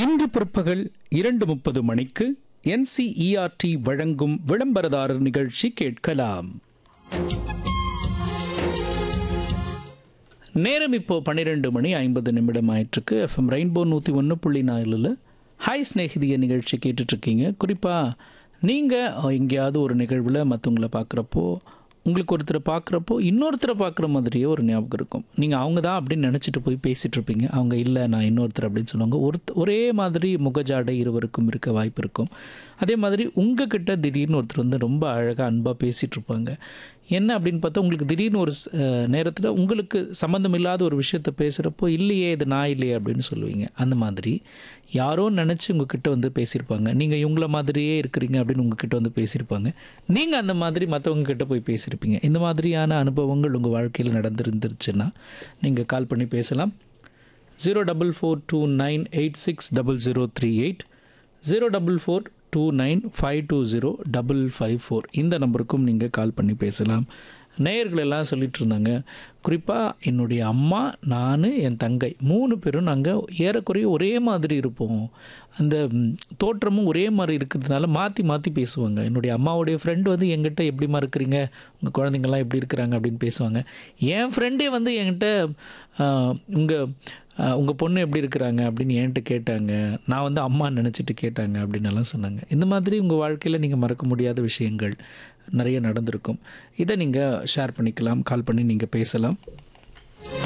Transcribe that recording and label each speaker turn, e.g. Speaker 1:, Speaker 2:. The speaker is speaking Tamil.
Speaker 1: இன்று பிற்பகல் இரண்டு முப்பது மணிக்கு என்சிஇஆர்டி வழங்கும் விளம்பரதாரர் நிகழ்ச்சி கேட்கலாம் நேரம் இப்போ பன்னிரெண்டு மணி ஐம்பது நிமிடம் ஆயிட்டிருக்கு எஃப்எம் ரெயின்போ நூற்றி ஒன்று புள்ளி நாலில் ஹாய் ஸ்நேகிதிய நிகழ்ச்சி கேட்டுட்ருக்கீங்க குறிப்பாக நீங்கள் எங்கேயாவது ஒரு நிகழ்வில் மற்றவங்கள பார்க்குறப்போ உங்களுக்கு ஒருத்தரை பார்க்குறப்போ இன்னொருத்தரை பார்க்குற மாதிரியே ஒரு ஞாபகம் இருக்கும் நீங்கள் அவங்க தான் அப்படின்னு நினச்சிட்டு போய் பேசிகிட்டு இருப்பீங்க அவங்க இல்லை நான் இன்னொருத்தர் அப்படின்னு சொல்லுவாங்க ஒரு ஒரே மாதிரி முகஜாடை இருவருக்கும் இருக்க வாய்ப்பு இருக்கும் அதே மாதிரி உங்ககிட்ட திடீர்னு ஒருத்தர் வந்து ரொம்ப அழகாக அன்பாக பேசிகிட்டு இருப்பாங்க என்ன அப்படின்னு பார்த்தா உங்களுக்கு திடீர்னு ஒரு நேரத்தில் உங்களுக்கு சம்மந்தம் இல்லாத ஒரு விஷயத்த பேசுகிறப்போ இல்லையே இது நான் இல்லையே அப்படின்னு சொல்லுவீங்க அந்த மாதிரி யாரோ நினச்சி உங்ககிட்ட வந்து பேசியிருப்பாங்க நீங்கள் இவங்கள மாதிரியே இருக்கிறீங்க அப்படின்னு உங்ககிட்ட வந்து பேசியிருப்பாங்க நீங்கள் அந்த மாதிரி மற்றவங்க கிட்ட போய் பேசியிருப்பீங்க இந்த மாதிரியான அனுபவங்கள் உங்கள் வாழ்க்கையில் நடந்திருந்துருச்சுன்னா நீங்கள் கால் பண்ணி பேசலாம் zero double four two nine eight six double zero three eight zero double four two nine five two zero double five four இந்த நம்பருக்கும் நீங்கள் கால் பண்ணி பேசலாம் நேயர்கள் எல்லாம் சொல்லிட்டு இருந்தாங்க குறிப்பாக என்னுடைய அம்மா நான் என் தங்கை மூணு பேரும் நாங்கள் ஏறக்குறைய ஒரே மாதிரி இருப்போம் அந்த ம், தோற்றமும் ஒரே மாதிரி இருக்கிறதுனால மாற்றி மாற்றி பேசுவாங்க என்னுடைய அம்மாவுடைய ஃப்ரெண்டு வந்து என்கிட்ட எப்படிமா இருக்கிறீங்க உங்கள் குழந்தைங்கள்லாம் எப்படி இருக்கிறாங்க அப்படின்னு பேசுவாங்க என் ஃப்ரெண்டே வந்து என்கிட்ட உங்கள் உங்கள் பொண்ணு எப்படி இருக்கிறாங்க அப்படின்னு என்கிட்ட கேட்டாங்க நான் வந்து அம்மா நினச்சிட்டு கேட்டாங்க அப்படின்னு எல்லாம் சொன்னாங்க இந்த மாதிரி உங்கள் வாழ்க்கையில் நீங்கள் மறக்க முடியாத விஷயங்கள் நிறைய நடந்திருக்கும் இதை நீங்கள் ஷேர் பண்ணிக்கலாம் கால் பண்ணி நீங்கள் பேசலாம்